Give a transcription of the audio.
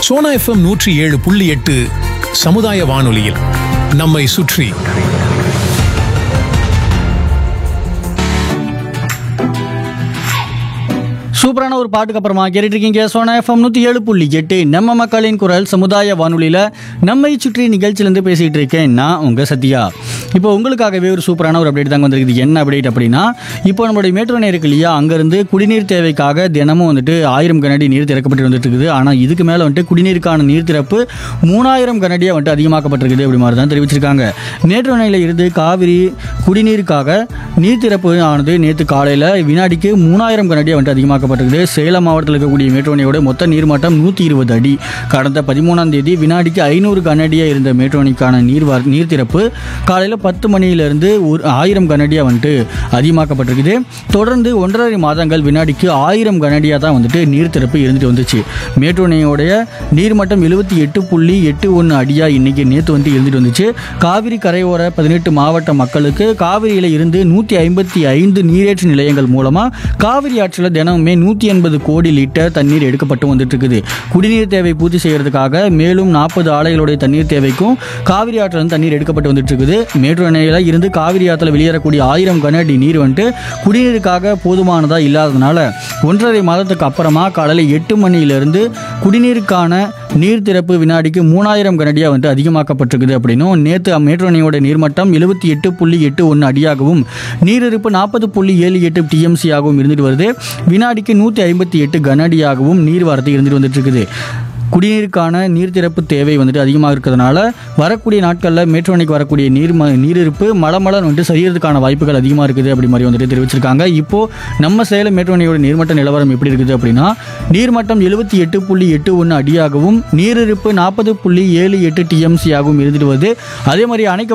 Sona FM நூற்றி ஏழு புள்ளி எட்டு சமுதாய வானொலியில் நம்மை சுற்றி சூப்பரான ஒரு பாட்டுக்கு அப்புறமா கேட்டுட்டு இருக்கீங்க சோனா எஃப்எம் நூற்றி ஏழு புள்ளி எட்டு நம்ம மக்களின் குரல் சமுதாய வானொலியில் நம்மை சுற்றி நிகழ்ச்சியிலேருந்து பேசிகிட்டு இருக்கேன் நான் உங்கள் சத்யா இப்போ உங்களுக்காகவே ஒரு சூப்பரான ஒரு அப்டேட் தாங்க வந்திருக்குது என்ன அப்டேட் அப்படின்னா இப்போ நம்மளுடைய மேட்டூர் அணை இருக்கு இல்லையா அங்கேருந்து குடிநீர் தேவைக்காக தினமும் வந்துட்டு ஆயிரம் கனடி நீர் திறக்கப்பட்டு வந்துட்டு இருக்குது ஆனால் இதுக்கு மேலே வந்துட்டு குடிநீருக்கான நீர் திறப்பு மூணாயிரம் கனடியாக வந்துட்டு அதிகமாக்கப்பட்டிருக்குது அப்படி மாதிரி தான் தெரிவிச்சிருக்காங்க மேட்டூர் அணையில் இருந்து காவிரி குடிநீருக்காக நீர் திறப்பு ஆனது நேற்று காலையில் வினாடிக்கு மூணாயிரம் கனடியாக வந்துட்டு அதிகமாக்கப்பட்டிருக்குது சேலம் மாவட்டத்தில் இருக்கக்கூடிய மேட்டூர் அணையோட மொத்த நீர்மட்டம் நூற்றி இருபது அடி கடந்த பதிமூணாம் தேதி வினாடிக்கு ஐநூறு கனடியாக இருந்த மேட்டூர் அணைக்கான நீர் வர நீர் திறப்பு காலையில் பத்து மணியிலிருந்து ஒரு ஆயிரம் கனடியாக வந்துட்டு அதிகமாக்கப்பட்டிருக்குது தொடர்ந்து ஒன்றரை மாதங்கள் வினாடிக்கு ஆயிரம் கனடியாக தான் வந்துட்டு நீர் திறப்பு இருந்துட்டு வந்துச்சு மேட்டூர் அணையோடைய நீர்மட்டம் எழுபத்தி எட்டு புள்ளி எட்டு ஒன்று அடியாக இன்னைக்கு நேற்று வந்து இருந்துட்டு வந்துச்சு காவிரி கரையோர பதினெட்டு மாவட்ட மக்களுக்கு காவிரியில் இருந்து நூற்றி ஐம்பத்தி ஐந்து நீரேற்று நிலையங்கள் மூலமாக காவிரி ஆற்றில் தினமுமே நூற்றி எண்பது கோடி லிட்டர் தண்ணீர் எடுக்கப்பட்டு வந்துட்டு இருக்குது குடிநீர் தேவை பூர்த்தி செய்யறதுக்காக மேலும் நாற்பது ஆலைகளுடைய தண்ணீர் தேவைக்கும் காவிரி ஆற்றில் இருந்து தண்ணீர் எடுக்கப்பட்டு வந்துட்டு இருக்குது மேட்டூர் அணையில் இருந்து காவிரி ஆற்றில் வெளியேறக்கூடிய ஆயிரம் கன அடி நீர் வந்துட்டு குடிநீருக்காக போதுமானதாக இல்லாததுனால ஒன்றரை மாதத்துக்கு அப்புறமா காலையில் எட்டு மணியிலிருந்து குடிநீருக்கான நீர் திறப்பு வினாடிக்கு மூணாயிரம் கனடியாக வந்து அதிகமாக்கப்பட்டிருக்குது அப்படின்னும் நேற்று மேட்டூர் அணையோட நீர்மட்டம் எழுபத்தி எட்டு புள்ளி எட்டு ஒன்று அடியாகவும் நீரிருப்பு நாற்பது புள்ளி ஏழு எட்டு டிஎம்சி ஆகவும் இருந்துட்டு வருது வினாடிக்கு நூற்றி ஐம்பத்தி எட்டு கனஅடியாகவும் நீர் வரத்து இருந்துட்டு வந்துட்டு இருக்குது குடிநீருக்கான நீர் திறப்பு தேவை வந்துட்டு அதிகமாக இருக்கிறதுனால வரக்கூடிய நாட்களில் மேட்டூர் அணைக்கு வரக்கூடிய நீர் ம நீரிருப்பு மலமலன் வந்துட்டு சரியறதுக்கான வாய்ப்புகள் அதிகமாக இருக்குது அப்படி மாதிரி வந்துட்டு தெரிவிச்சிருக்காங்க இப்போ நம்ம சேலம் மேட்டூர் அணையோட நீர்மட்ட நிலவரம் எப்படி இருக்குது அப்படின்னா நீர்மட்டம் எழுபத்தி எட்டு புள்ளி எட்டு ஒன்று அடியாகவும் நீரிருப்பு நாற்பது புள்ளி ஏழு எட்டு டிஎம்சி ஆகவும் இருந்துட்டு வருது அதே மாதிரி அணைக்கு